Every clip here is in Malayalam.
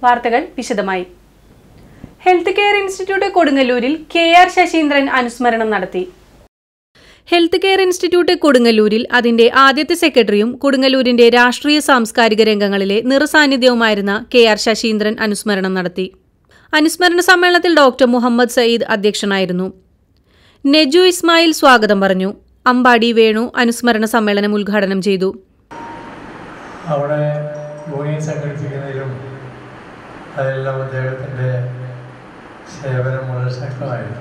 വാർത്തകൾ വിശദമായി ഹെൽത്ത് കെയർ ഇൻസ്റ്റിറ്റ്യൂട്ട് കൊടുങ്ങല്ലൂരിൽ കെ ആർ ശശീന്ദ്രൻ അനുസ്മരണം നടത്തി ഹെൽത്ത് കെയർ ഇൻസ്റ്റിറ്റ്യൂട്ട് കൊടുങ്ങല്ലൂരിൽ അതിന്റെ ആദ്യത്തെ സെക്രട്ടറിയും കൊടുങ്ങല്ലൂരിന്റെ രാഷ്ട്രീയ സാംസ്കാരിക രംഗങ്ങളിലെ നിറസാന്നിധ്യവുമായിരുന്ന കെ ആർ ശശീന്ദ്രൻ അനുസ്മരണം നടത്തി അനുസ്മരണ സമ്മേളനത്തിൽ ഡോക്ടർ മുഹമ്മദ് സയ്യിദ് അധ്യക്ഷനായിരുന്നു നെജു ഇസ്മായിൽ സ്വാഗതം പറഞ്ഞു അമ്പാടി വേണു അനുസ്മരണ സമ്മേളനം ഉദ്ഘാടനം ചെയ്തു അവിടെ യൂണിയൻ സംഘടിപ്പിക്കുന്നതിലും അതെല്ലാം അദ്ദേഹത്തിൻ്റെ സേവനം വളരെ ശക്തമായിരുന്നു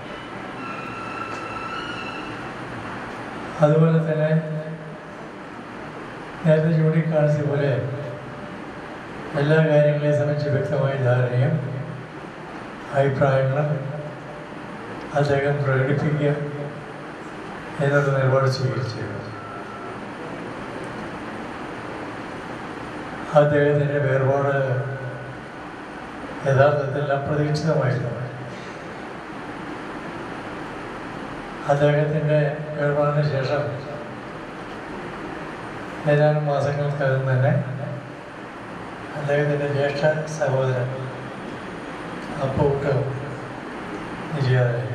അതുപോലെ തന്നെ നേരത്തെ ചൂണ്ടിക്കാണിച്ച പോലെ എല്ലാ കാര്യങ്ങളെയും സംബന്ധിച്ച് വ്യക്തമായ ധാരണയും അഭിപ്രായങ്ങളും അദ്ദേഹം പ്രകടിപ്പിക്കുക എന്നുള്ള നിലപാട് സ്വീകരിച്ചിരുന്നു അദ്ദേഹത്തിൻ്റെ വേർപാട് യഥാർത്ഥത്തിൽ അപ്രതീക്ഷിതമായിരുന്നു അദ്ദേഹത്തിൻ്റെ വേർപാടിന് ശേഷം ഏതാനും മാസങ്ങൾക്കകം തന്നെ അദ്ദേഹത്തിൻ്റെ ജ്യേഷ്ഠ സഹോദരൻ അപ്പൂട്ട് നിര്യാതനായി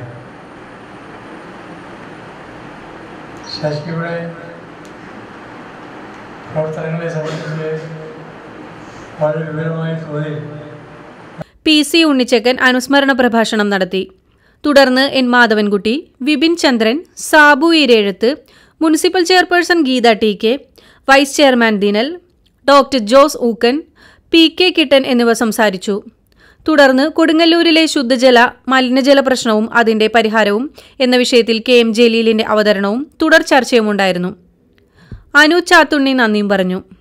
ശശിയുടെ പ്രവർത്തനങ്ങളെ സംബന്ധിച്ച് വളരെ വിവരമായ തോതിൽ പി സി ഉണ്ണിച്ചക്കൻ അനുസ്മരണ പ്രഭാഷണം നടത്തി തുടർന്ന് N Madhavankutty Vipin Chandran Sabu Eerezhath municipal chairperson Geetha T K vice chairman Dinal doctor Jose Ookkan P K Kittan എന്നിവർ സംസാരിച്ചു തുടർന്ന് കൊടുങ്ങല്ലൂരിലെ ശുദ്ധജല മലിനജല പ്രശ്നവും അതിന്റെ പരിഹാരവും എന്ന വിഷയത്തിൽ കെ എം ജലീലിന്റെ അവതരണവും തുടർ ചർച്ചയും ഉണ്ടായിരുന്നു അനു ചാത്തുണ്ണി നന്ദിയും പറഞ്ഞു